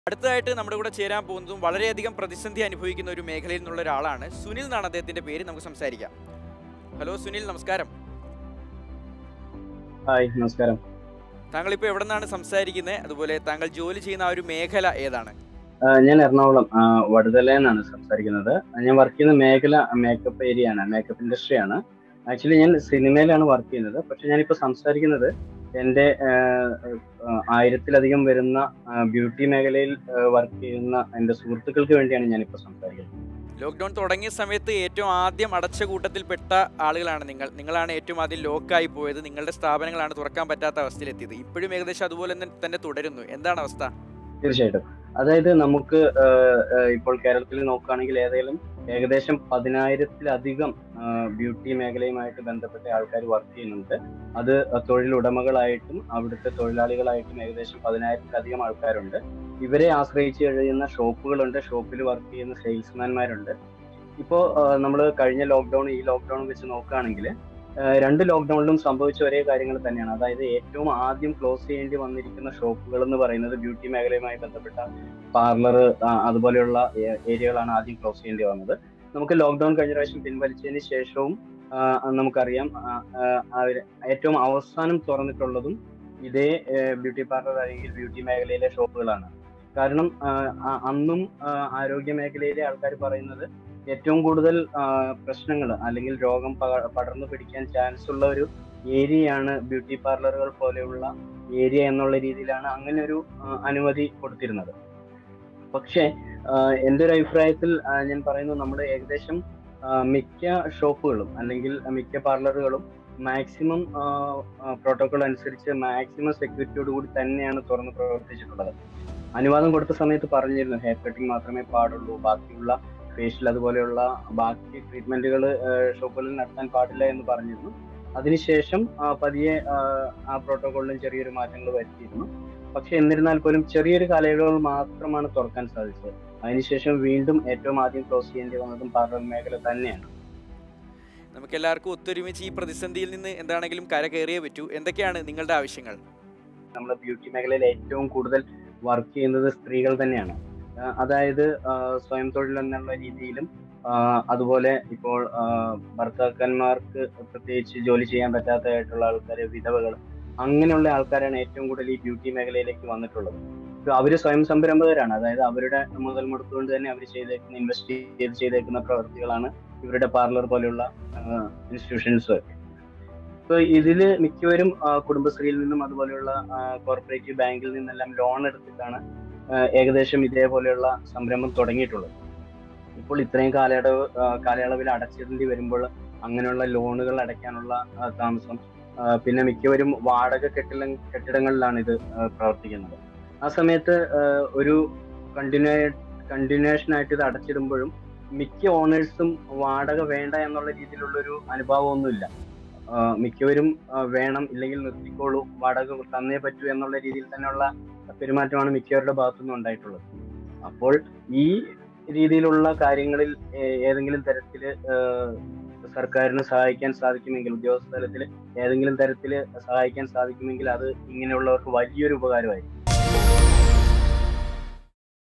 അടുത്തതായിട്ട് നമ്മുടെ കൂടെ ചേരാൻ പോകുന്നതും വളരെയധികം പ്രതിസന്ധി അനുഭവിക്കുന്ന ഒരു മേഖലയിൽ നിന്നുള്ള ഒരാളാണ് സുനിൽ എന്നാണ് അദ്ദേഹത്തിന്റെ പേര് നമുക്ക് സംസാരിക്കാം ഹലോ സുനിൽ നമസ്കാരം ഹായ് നമസ്കാരം താങ്കൾ ഇപ്പോൾ എവിടെ നിന്നാണ് സംസാരിക്കുന്നത് അതുപോലെ താങ്കൾ ജോലി ചെയ്യുന്ന ആ ഒരു മേഖല ഏതാണ് ആ, ഞാൻ എറണാകുളം ആ, വടുതല എന്നാണ് സംസാരിക്കുന്നത് ഞാൻ വർക്ക് ചെയ്യുന്ന മേഖല മേക്കപ്പ് ഏരിയ ആണ് മേക്കപ്പ് ഇൻഡസ്ട്രി ആണ് ആക്ച്വലി ഞാൻ സിനിമയിലാണ് വർക്ക് ചെയ്യുന്നത് പക്ഷെ ഞാനിപ്പോൾ സംസാരിക്കുന്നത് എൻ്റെ ആ, ആ, ആയിരത്തിലധികം വരുന്ന ബ്യൂട്ടി മേഖലയിൽ വർക്ക് ചെയ്യുന്ന എൻ്റെ സുഹൃത്തുക്കൾക്ക് വേണ്ടിയാണ് ഞാനിപ്പോൾ സംസാരിക്കുന്നത് ലോക്ക്ഡൗൺ തുടങ്ങിയ സമയത്ത് ഏറ്റവും ആദ്യം അടച്ച കൂട്ടത്തിൽപ്പെട്ട ആളുകളാണ് നിങ്ങൾ നിങ്ങളാണ് ഏറ്റവും ആദ്യം ലോക്കായി പോയത് നിങ്ങളുടെ സ്ഥാപനങ്ങളാണ് തുറക്കാൻ പറ്റാത്ത അവസ്ഥയിലെത്തിയത് ഇപ്പോഴും ഏകദേശം അതുപോലെ തന്നെ തന്നെ തുടരുന്നു എന്താണ് അവസ്ഥ തീർച്ചയായിട്ടും അതായത് നമുക്ക് ആ, ആ, ഇപ്പോൾ കേരളത്തിൽ നോക്കുകയാണെങ്കിൽ ഏതെങ്കിലും ഏകദേശം പതിനായിരത്തിലധികം ആ, ബ്യൂട്ടി മേഖലയുമായിട്ട് ബന്ധപ്പെട്ട ആൾക്കാർ വർക്ക് ചെയ്യുന്നുണ്ട് അത് തൊഴിലുടമകളായിട്ടും അവിടുത്തെ തൊഴിലാളികളായിട്ടും ഏകദേശം പതിനായിരത്തിലധികം ആൾക്കാരുണ്ട് ഇവരെ ആശ്രയിച്ച് കഴിയുന്ന ഷോപ്പുകളുണ്ട് ഷോപ്പിൽ വർക്ക് ചെയ്യുന്ന സെയിൽസ്മാൻമാരുണ്ട് ഇപ്പോൾ നമ്മൾ കഴിഞ്ഞ ലോക്ക്ഡൌൺ ഈ ലോക്ക്ഡൌൺ വെച്ച് നോക്കുകയാണെങ്കിൽ രണ്ട് ലോക്ക്ഡൌണിലും സംഭവിച്ച ഒരേ കാര്യങ്ങൾ തന്നെയാണ് അതായത് ഏറ്റവും ആദ്യം ക്ലോസ് ചെയ്യേണ്ടി വന്നിരിക്കുന്ന ഷോപ്പുകൾ എന്ന് പറയുന്നത് ബ്യൂട്ടി മേഖലയുമായി ബന്ധപ്പെട്ട പാർലർ അതുപോലെയുള്ള ഏ- ഏരിയകളാണ് ആദ്യം ക്ലോസ് ചെയ്യേണ്ടി വന്നത് നമുക്ക് ലോക്ക്ഡൌൺ കഴിഞ്ഞ പ്രാവശ്യം പിൻവലിച്ചതിന് ശേഷവും ആ, നമുക്കറിയാം ആ, ആ, അവര് ഏറ്റവും അവസാനം തുറന്നിട്ടുള്ളതും ഇതേ ബ്യൂട്ടി പാർലർ അല്ലെങ്കിൽ ബ്യൂട്ടി മേഖലയിലെ ഷോപ്പുകളാണ് കാരണം ആ, ആ, അന്നും ആ, ആരോഗ്യ മേഖലയിലെ ആൾക്കാർ പറയുന്നത് ഏറ്റവും കൂടുതൽ പ്രശ്നങ്ങൾ അല്ലെങ്കിൽ രോഗം പക- പടർന്നു പിടിക്കാൻ ചാൻസ് ഉള്ള ഒരു ഏരിയയാണ് ബ്യൂട്ടി പാർലറുകൾ പോലെയുള്ള ഏരിയ എന്നുള്ള രീതിയിലാണ് അങ്ങനെ ഒരു ആ, അനുമതി കൊടുത്തിരുന്നത് പക്ഷേ ആ, എൻ്റെ ഒരു അഭിപ്രായത്തിൽ ആ, ഞാൻ പറയുന്നു നമ്മൾ ഏകദേശം ആ, മിക്ക ഷോപ്പുകളും അല്ലെങ്കിൽ മിക്ക പാർലറുകളും മാക്സിമം പ്രോട്ടോകോൾ അനുസരിച്ച് മാക്സിമം സെക്യൂരിറ്റിയോട് കൂടി തന്നെയാണ് തുറന്ന് പ്രവർത്തിച്ചിട്ടുള്ളത് അനുവാദം കൊടുത്ത സമയത്ത് പറഞ്ഞിരുന്നു ഹെയർ കട്ടിങ് മാത്രമേ പാടുള്ളൂ ബാക്കിയുള്ള ഫേഷ്യൽ അതുപോലെയുള്ള ബാക്കി ട്രീറ്റ്മെന്റുകൾ ഷോപ്പുകളിൽ നടത്താൻ പാടില്ല എന്ന് പറഞ്ഞിരുന്നു അതിനുശേഷം ആ, പതിയെ ആ, ആ പ്രോട്ടോകോളിലും ചെറിയൊരു മാറ്റങ്ങൾ വരുത്തിയിരുന്നു പക്ഷെ എന്നിരുന്നാൽ പോലും ചെറിയൊരു കാലയളവ് മാത്രമാണ് തുറക്കാൻ സാധിച്ചത് അതിനുശേഷം വീണ്ടും ഏറ്റവും ആദ്യം ക്ലോസ് ചെയ്യേണ്ടി വന്നതും പാർലർ മേഖല തന്നെയാണ് നമുക്ക് എല്ലാവർക്കും ഒത്തൊരുമിച്ച് ഈ പ്രതിസന്ധിയിൽ നിന്ന് എന്താണെങ്കിലും കര കയറിയേ പറ്റൂ എന്തൊക്കെയാണ് നിങ്ങളുടെ ആവശ്യങ്ങൾ നമ്മുടെ ബ്യൂട്ടി മേഖലയിൽ ഏറ്റവും കൂടുതൽ വർക്ക് ചെയ്യുന്നത് സ്ത്രീകൾ തന്നെയാണ് ആ, അതായത് ആ, സ്വയം തൊഴിൽ എന്നുള്ള രീതിയിലും ആ, അതുപോലെ ഇപ്പോൾ ആ, ഭർത്താക്കന്മാർക്ക് പ്രത്യേകിച്ച് ജോലി ചെയ്യാൻ പറ്റാത്തതായിട്ടുള്ള ആൾക്കാർ വിധവകൾ അങ്ങനെയുള്ള ആൾക്കാരാണ് ഏറ്റവും കൂടുതൽ ഈ ബ്യൂട്ടി മേഖലയിലേക്ക് വന്നിട്ടുള്ളത് ഇപ്പൊ അവര് സ്വയം സംരംഭകരാണ് അതായത് അവരുടെ മുതൽ മുടക്കുകൊണ്ട് തന്നെ അവർ ചെയ്തേക്കുന്ന ഇൻവെസ്റ്റ് ചെയ്ത് ചെയ്തേക്കുന്ന പ്രവൃത്തികളാണ് ഇവരുടെ പാർലർ പോലെയുള്ള ഇൻസ്റ്റിറ്റ്യൂഷൻസ് ഒക്കെ ഇപ്പൊ ഇതില് മിക്കവരും ആ, കുടുംബശ്രീയിൽ നിന്നും അതുപോലെയുള്ള കോർപ്പറേറ്റീവ് ബാങ്കിൽ നിന്നെല്ലാം ലോൺ എടുത്തിട്ടാണ് ആ, ഏകദേശം ഇതേപോലെയുള്ള സംരംഭം തുടങ്ങിയിട്ടുള്ളത് ഇപ്പോൾ ഇത്രയും കാലയളവ് ആ, കാലയളവിൽ അടച്ചിടേണ്ടി വരുമ്പോൾ അങ്ങനെയുള്ള ലോണുകൾ അടയ്ക്കാനുള്ള ആ, താമസം ആ, പിന്നെ മിക്കവരും വാടക കെട്ടിട കെട്ടിടങ്ങളിലാണ് ഇത് ആ, പ്രവർത്തിക്കുന്നത് ആ സമയത്ത് ആ, ഒരു കണ്ടിന്യൂ കണ്ടിന്യൂഷൻ ആയിട്ട് ഇത് അടച്ചിടുമ്പോഴും മിക്ക ഓണേഴ്സും വാടക വേണ്ട എന്നുള്ള രീതിയിലുള്ള ഒരു അനുഭവമൊന്നുമില്ല ആ, മിക്കവരും ആ, വേണം ഇല്ലെങ്കിൽ നിർത്തിക്കോളൂ വാടക തന്നേ പറ്റൂ എന്നുള്ള രീതിയിൽ തന്നെയുള്ള പെരുമാറ്റമാണ് മിക്കവരുടെ ഭാഗത്തുനിന്നും ഉണ്ടായിട്ടുള്ളത് അപ്പോൾ ഈ രീതിയിലുള്ള കാര്യങ്ങളിൽ ഏ- ഏതെങ്കിലും തരത്തിൽ സർക്കാരിന് സഹായിക്കാൻ സാധിക്കുമെങ്കിൽ ഉദ്യോഗസ്ഥ തലത്തിൽ ഏതെങ്കിലും തരത്തിൽ സഹായിക്കാൻ സാധിക്കുമെങ്കിൽ അത് ഇങ്ങനെയുള്ളവർക്ക് വലിയൊരു ഉപകാരമായിരിക്കും